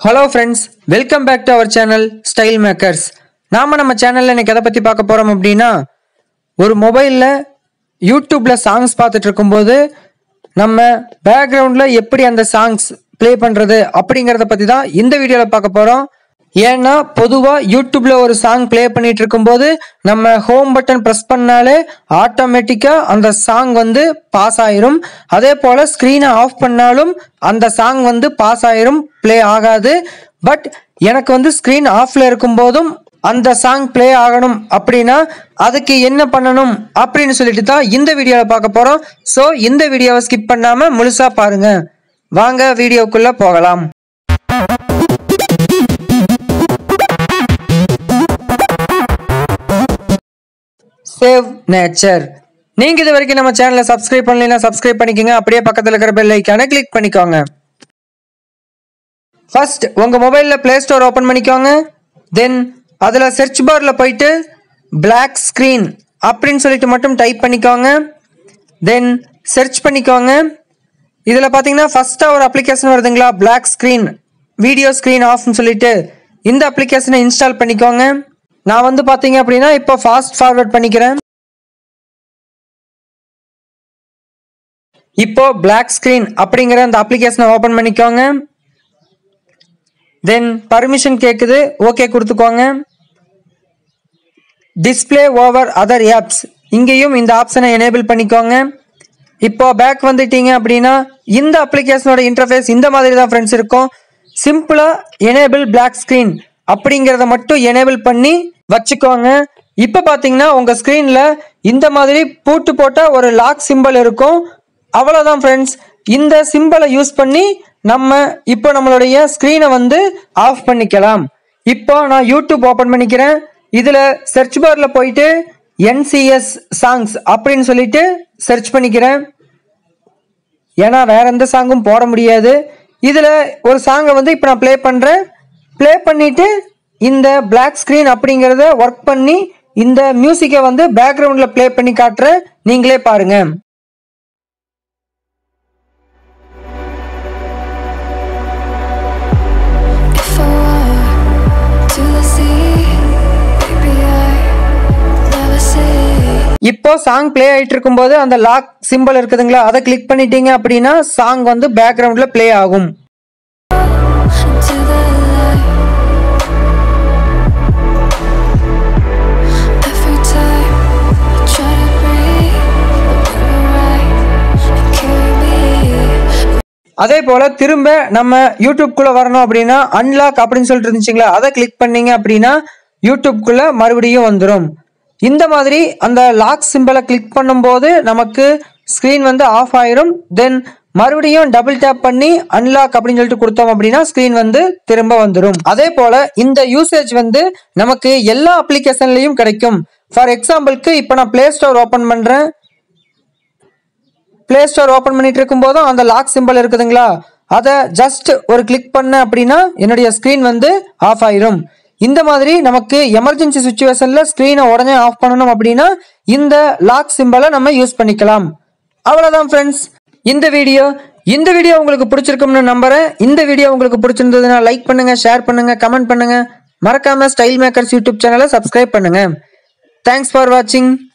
Hello friends welcome back to our channel style makers நாம நம்ம சேனல்ல இன்னைக்கு எதை பத்தி பார்க்க போறோம் அப்படின்னா ஒரு மொபைல்ல யூடியூப்ல சாங்ஸ் பார்த்துட்டு இருக்கும்போது நம்ம பேக்ரவுண்ட்ல எப்படி அந்த சாங்ஸ் ப்ளே பண்றது அப்படிங்கறத பத்தி தான் இந்த வீடியோல பார்க்க போறோம் ஏன்னா பொதுவா யூடியூப்ல ஒரு சாங் ப்ளே பண்ணிட்டு இருக்கும்போது நம்ம ஹோம் பட்டன் ப்ரெஸ் பண்ணாலே ஆட்டோமேட்டிக்கா அந்த சாங் வந்து பாஸ் ஆயிரும் அதே போல ஸ்க்ரீனை ஆஃப் பண்ணாலும் அந்த சாங் வந்து பாஸ் ஆயிரும் ப்ளே ஆகாது பட் எனக்கு வந்து ஸ்க்ரீன் ஆஃப்ல இருக்கும் போதும் அந்த சாங் ப்ளே ஆகணும் அப்படின்னா அதுக்கு என்ன பண்ணணும் அப்படின்னு சொல்லிட்டு தான் இந்த வீடியோவில் பார்க்க போறோம் ஸோ இந்த வீடியோவை ஸ்கிப் பண்ணாம முழுசா பாருங்க வாங்க வீடியோக்குள்ள போகலாம் சேவ் நேச்சர் நீங்க இது வரைக்கும் நம்ம சேனலை சப்ஸ்கிரைப் பண்ணலைன்னா சப்ஸ்கிரைப் பண்ணிக்கோங்க அப்படியே பக்கத்துல இருக்கிற பெல் ஐக்கானை கிளிக் பண்ணிக்கோங்க ஃபர்ஸ்ட் உங்க மொபைல்ல பிளே ஸ்டோர் ஓபன் பண்ணிக்கோங்க தென் அதுல சர்ச் பார்ல போயிட்டு பிளாக் ஸ்கிரீன் அப்படின்னு சொல்லிட்டு மட்டும் டைப் பண்ணிக்கோங்க தென் சர்ச் பண்ணிக்கோங்க இதில் பார்த்தீங்கன்னா ஃபஸ்ட்டாக ஒரு அப்ளிகேஷன் வருதுங்களா பிளாக் ஸ்க்ரீன் வீடியோ ஸ்க்ரீன் ஆஃப்னு சொல்லிட்டு இந்த அப்ளிகேஷனை இன்ஸ்டால் பண்ணிக்கோங்க நான் வந்து பார்த்தீங்க அப்படின்னா இப்போ ஃபாஸ்ட் ஃபார்வர்ட் பண்ணிக்கிறேன் இப்போ பிளாக் ஸ்க்ரீன் அப்படிங்கிற அந்த அப்ளிகேஷனை ஓப்பன் பண்ணிக்கோங்க தென் பர்மிஷன் கேட்குது ஓகே கொடுத்துக்கோங்க டிஸ்ப்ளே ஓவர் அதர் ஆப்ஸ் இங்கேயும் இந்த ஆப்ஷனை எனேபிள் பண்ணிக்கோங்க இப்போ பேக் வந்துட்டீங்க அப்படின்னா இந்த அப்ளிகேஷனோட இன்டர்ஃபேஸ் இந்த மாதிரி தான் ஃப்ரெண்ட்ஸ் இருக்கும் சிம்பிளா எனேபிள் பிளாக் ஸ்க்ரீன் அப்படிங்கிறத மட்டும் எனேபிள் பண்ணி வச்சுக்கோங்க இப்போ பார்த்தீங்கன்னா உங்கள் ஸ்க்ரீனில் இந்த மாதிரி பூட்டு போட்ட ஒரு லாக் சிம்பிள் இருக்கும் அவ்வளோதான் ஃப்ரெண்ட்ஸ் இந்த சிம்பிளை யூஸ் பண்ணி நம்ம இப்போ நம்மளுடைய ஸ்க்ரீனை வந்து ஆஃப் பண்ணிக்கலாம் இப்போ நான் யூடியூப் ஓப்பன் பண்ணிக்கிறேன் இதில் சர்ச் பாரில் போயிட்டு என்சிஎஸ் சாங்ஸ் அப்படின்னு சொல்லிட்டு சர்ச் பண்ணிக்கிறேன் ஏன்னா வேற எந்த சாங்கும் போட முடியாது இதில் ஒரு சாங்கை வந்து இப்போ நான் ப்ளே பண்ணுறேன் ப்ளே பண்ணிட்டு இந்த பிளாக் ஸ்க்ரீன் அப்படிங்கிறத ஒர்க் பண்ணி இந்த மியூசிக்கை வந்து பேக்ரவுண்டில் ப்ளே பண்ணி காட்டுறேன் நீங்களே பாருங்க If I walk to the sea, maybe I never say இப்போ சாங் ப்ளே ஆயிட்டு இருக்கும்போது அந்த லாக் சிம்பிள் இருக்குதுங்களா அதை கிளிக் பண்ணிட்டீங்க அப்படின்னா சாங் வந்து பேக்ரவுண்டில் ப்ளே ஆகும் into the light. Every time I try to breathe, but when you're right, you carry me. அதே போல திரும்ப நம்ம யூடியூப்குள்ள வரணும் அப்படின்னா அன்லாக் அப்படின்னு சொல்லிட்டு இருந்துச்சுங்களா அதை கிளிக் பண்ணீங்க அப்படின்னா யூடியூப்குள்ள மறுபடியும் வந்துடும் இந்த மாதிரி அந்த லாக் சிம்பிளை கிளிக் பண்ணும்போது நமக்கு ஸ்க்ரீன் வந்து ஆஃப் ஆயிரும் தென் மறுபடியும் டபுள் டேப் பண்ணி அன்லாக் அப்படின்னு சொல்லிட்டு கொடுத்தோம் அப்படின்னா ஸ்க்ரீன் வந்து திரும்ப வந்துடும் அதே போல இந்த யூசேஜ் வந்து நமக்கு எல்லா அப்ளிகேஷன்லயும் கிடைக்கும் ஃபார் எக்ஸாம்பிளுக்கு இப்போ நான் பிளே ஸ்டோர் ஓப்பன் பண்றேன் பிளே ஸ்டோர் ஓப்பன் பண்ணிட்டு இருக்கும்போதும் அந்த லாக் சிம்பிள் இருக்குதுங்களா அதை ஜஸ்ட் ஒரு கிளிக் பண்ண அப்படின்னா என்னுடைய ஸ்க்ரீன் வந்து ஆஃப் ஆயிரும் இந்த மாதிரி நமக்கு எமர்ஜென்சி சுச்சுவேஷன்ல ஸ்க்ரீனை உடனே ஆஃப் பண்ணணும் அப்படின்னா இந்த லாக் சிம்பிளை நம்ம யூஸ் பண்ணிக்கலாம் அவ்வளவுதான் ஃப்ரெண்ட்ஸ் இந்த வீடியோ இந்த வீடியோ உங்களுக்கு பிடிச்சிருக்கும்னு நம்புறேன் இந்த வீடியோ உங்களுக்கு பிடிச்சிருந்ததுன்னா லைக் பண்ணுங்க ஷேர் பண்ணுங்க கமெண்ட் பண்ணுங்க மறக்காம ஸ்டைல் மேக்கர்ஸ் யூடியூப் சேனலை சப்ஸ்கிரைப் பண்ணுங்க தேங்க்ஸ் ஃபார் வாட்சிங்